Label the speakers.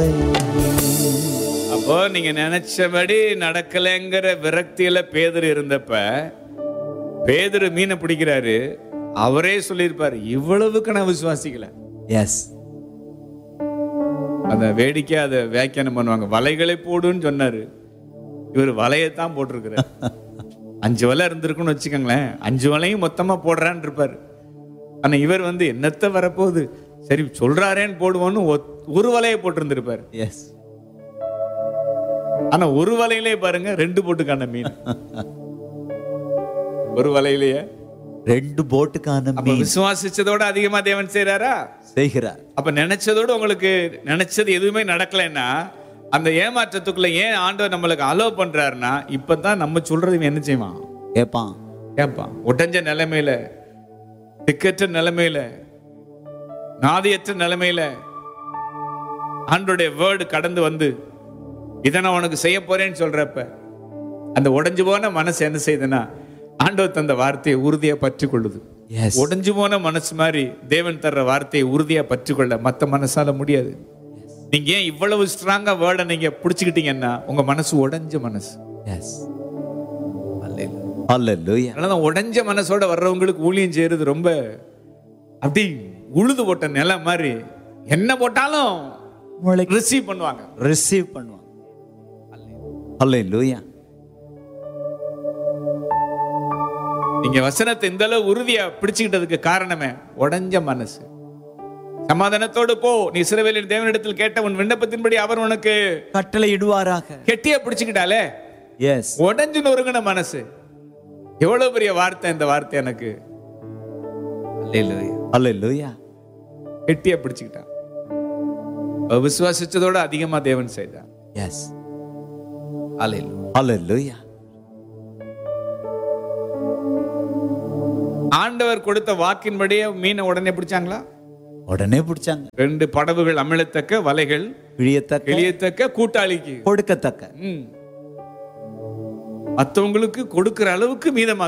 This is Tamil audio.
Speaker 1: அப்போ நீங்க நினைச்சபடி நடக்கலைங்கிற விரக்தியில பேதர் இருந்தப்ப பேதர் மீனை பிடிக்கிறாரு அவரே சொல்லியிருப்பாரு இவ்வளவுக்கு நான் விசுவாசிக்கல
Speaker 2: எஸ்
Speaker 1: அந்த வேடிக்கை அதை வியாக்கியானம் பண்ணுவாங்க வலைகளை போடுன்னு சொன்னாரு இவர் வலையைத்தான் போட்டிருக்கிறார் அஞ்சு வலை இருந்திருக்குன்னு வச்சுக்கோங்களேன் அஞ்சு வலையும் மொத்தமா போடுறான்னு இருப்பாரு ஆனா இவர் வந்து என்னத்த வரப்போகுது சரி சொல்றாரேன்னு போடுவோன்னு ஒத்- ஒரு வலையை போட்டிருந்திருப்பாரு
Speaker 2: எஸ்
Speaker 1: ஆனா ஒரு வலையிலே பாருங்க ரெண்டு போட்டுக்கான மீன் ஒரு வலையிலேயே
Speaker 2: ரெண்டு போட்டுக்கான
Speaker 1: அப்ப
Speaker 2: மீன்
Speaker 1: விசுவாசிச்சதோட அதிகமா தேவன் செய்றாரா
Speaker 2: செய்கிறார்
Speaker 1: அப்ப நினைச்சதோட உங்களுக்கு நினைச்சது எதுவுமே நடக்கலைன்னா அந்த ஏமாற்றத்துக்குள்ள ஏன் ஆண்டவர் நம்மளுக்கு அலோ பண்றாருன்னா இப்பதான் நம்ம சொல்றது இவன் என்ன செய்வான்
Speaker 2: கேட்பான்
Speaker 1: கேட்பான் உடஞ்ச நிலைமையில திக்கற்ற நிலைமையில நாதியற்ற நிலைமையில ஆண்டோடைய வேர்டு கடந்து வந்து இதை நான் உனக்கு செய்ய போறேன்னு சொல்றப்ப அந்த உடைஞ்சு போன மனசு என்ன செய்யுதுன்னா ஆண்டவர் தந்த வார்த்தையை உறுதியா பற்றி கொள்ளுது
Speaker 2: எஸ்
Speaker 1: உடைஞ்சு போன மனசு மாதிரி தேவன் தர்ற வார்த்தையை உறுதியா பற்றிக்கொள்ள மத்த மனசால முடியாது நீங்க ஏன் இவ்வளவு ஸ்ட்ராங்கா வேர்டை நீங்க பிடிச்சுக்கிட்டீங்கன்னா உங்க மனசு உடைஞ்ச மனசு
Speaker 2: எஸ் ஹalleluya
Speaker 1: அதனால உடைஞ்ச மனசோட வர்றவங்களுக்கு ஊழியம் செய்யறது ரொம்ப அப்படி உழுது போட்ட நிலை மாதிரி என்ன போட்டாலும்
Speaker 2: உங்களுக்கு
Speaker 1: ரிசீவ் பண்ணுவாங்க
Speaker 2: ரிசீவ் பண்ணுவான் ஹalleluya
Speaker 1: நீங்க வசனத்தை இந்த அளவு உறுதியா பிடிச்சுக்கிட்டதுக்கு காரணமே உடைஞ்ச மனசு சமாதானத்தோடு போ நீ சிறுவேலின் தேவனிடத்தில் கேட்ட உன் விண்ணப்பத்தின்படி அவர் உனக்கு
Speaker 2: கட்டளை இடுவாராக
Speaker 1: கெட்டியா பிடிச்சுக்கிட்டாலே
Speaker 2: எஸ்
Speaker 1: உடைஞ்சு நொறுங்கின மனசு எவ்வளவு பெரிய வார்த்தை இந்த வார்த்தை எனக்கு அல்லேலூயா.
Speaker 2: ஹalleluya
Speaker 1: கெட்டியா பிடிச்சுக்கிட்டான் அவ விசுவாசிச்சதோட அதிகமா தேவன் செய்தான்
Speaker 2: எஸ்
Speaker 1: அல்லேலூயா.
Speaker 2: ஹalleluya
Speaker 1: ஆண்டவர் கொடுத்த வாக்கின்படியே மீனை உடனே பிடிச்சாங்களா
Speaker 2: உடனே பிடிச்சாங்க
Speaker 1: ரெண்டு படவுகள் அமிழத்தக்க வலைகள்
Speaker 2: கிழியத்தக்க
Speaker 1: எளியத்தக்க கூட்டாளிக்கு
Speaker 2: கொடுக்கத்தக்க
Speaker 1: ம். மத்தவங்களுக்கு கொடுக்கிற அளவுக்கு மீதமாக